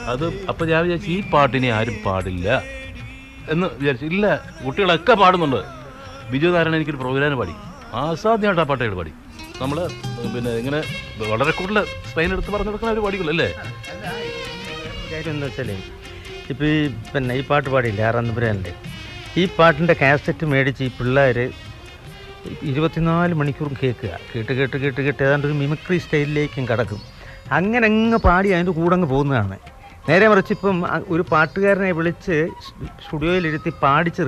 അത് അപ്പൊ ഞാൻ വിചാരിച്ചു ഈ പാട്ടിനെ ആരും പാടില്ല എന്ന് വിചാരിച്ചു ഇല്ല കുട്ടികളൊക്കെ പാടുന്നുണ്ട് ബിജു നാരായണൻ എനിക്കൊരു പ്രോഗ്രാം പാടി അസാധ്യമായിട്ട് ആ പാട്ടുകൾ പാടി നമ്മൾ പിന്നെ ഇങ്ങനെ വളരെ കൂടുതൽ സ്പെയിൻ എടുത്ത് പറഞ്ഞു കൊടുക്കുന്ന ഒരു പാടിക്കുള്ളൂ അല്ലേ കാര്യം എന്താ വെച്ചാലേ ഇപ്പോൾ ഈ പിന്നെ ഈ പാട്ട് പാടിയില്ലേ ആറാന്തപുരാൻ്റെ ഈ പാട്ടിൻ്റെ കാസറ്റ് മേടിച്ച് ഈ പിള്ളേർ ഇരുപത്തിനാല് മണിക്കൂർ കേൾക്കുക കേട്ട് കേട്ട് കേട്ട് കേട്ട് ഏതാണ്ട് ഒരു മിമിക്രി സ്റ്റൈലിലേക്കും കടക്കും അങ്ങനെ അങ്ങ് പാടി അതിൻ്റെ കൂടെ അങ്ങ് പോകുന്നതാണ് നേരെ മറിച്ച് ഇപ്പം അ- ഒരു പാട്ടുകാരനെ വിളിച്ച് സ്റ്റുഡിയോയിലിരുത്തി പാടിച്ച്